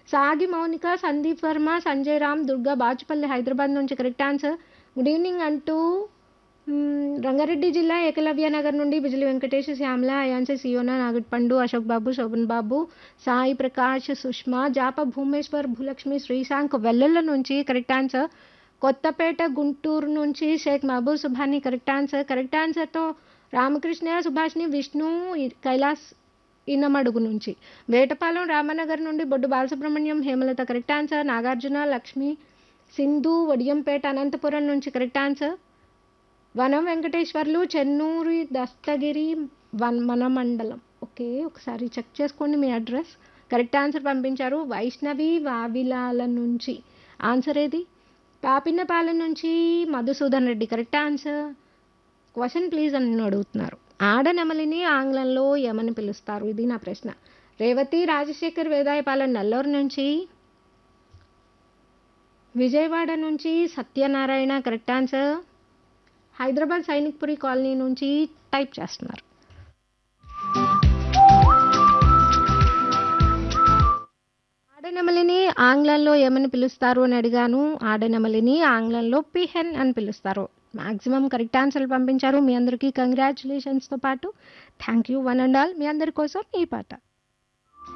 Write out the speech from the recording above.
సాగి మౌనిక సందీప్ వర్మ సంజయ్ రామ్ దుర్గా బాచుపల్లి హైదరాబాద్ నుంచి correct answer good evening అంటూ మ్మ్, రంగారెడ్డి జిల్లా ఏకలవ్య నగర్ నుండి బిజిలి వెంకటేష్ శ్యామల అయాన్సే సియోనా నాగట్ పండు అశోక్ బాబు శోభన్ బాబు సాయి ప్రకాష్ సుష్మా జాప భూమేశ్వర్ భూలక్ష్మి శ్రీశాంక్ వెల్లెల్ల నుంచి కరెక్ట్ ఆన్సర్ కొత్తపేట గుంటూరు నుంచి Shaik Mahaboob Subhani correct answer correct ఆన్సర్తో రామకృష్ణ సుభాష్ని విష్ణు ఇ- కైలాస్ ఇనమడుగు నుంచి వేటపాలెం రామనగర్ నుండి బొడ్డు బాలసుబ్రహ్మణ్యం హేమలత కరెక్ట్ ఆన్సర్ నాగార్జున లక్ష్మి సింధు వడియంపేట అనంతపురం నుంచి కరెక్ట్ ఆన్సర్ వనం వెంకటేశ్వర్లు చెన్నూరి దస్తగిరి వన్ మన మండలం ఓకే ఒకసారి చెక్ చేసుకోండి మీ అడ్రస్ కరెక్ట్ ఆన్సర్ పంపించారు వైష్ణవి వావిలాల నుంచి ఆన్సర్ ఏది పాపిన్నపాలెం నుంచి Madhusudan Reddy correct answer question please అని నన్ను అడుగుతున్నారు ఆడనెమలిని ఆంగ్లంలో ఏమని పిలుస్తారు ఇది నా ప్రశ్న రేవతి రాజశేఖర్ వేదాయపాలెం నెల్లూరు నుంచి విజయవాడ నుంచి Satyanarayana correct answer Hyderabad Sainikpuri colony నుంచి టైప్ చేస్తున్నారు ఆడనెమలిని ఆంగ్లంలో ఏమని పిలుస్తారు అని అడిగాను ఆడనెమలిని ఆంగ్లంలో పిహెన్ అని పిలుస్తారు మాక్సిమం కరెక్ట్ ఆన్సర్లు పంపించారు మీ అందరికీ కంగ్రాచులేషన్స్తో పాటు thank you one and all మీ అందరి కోసం ఈ పాట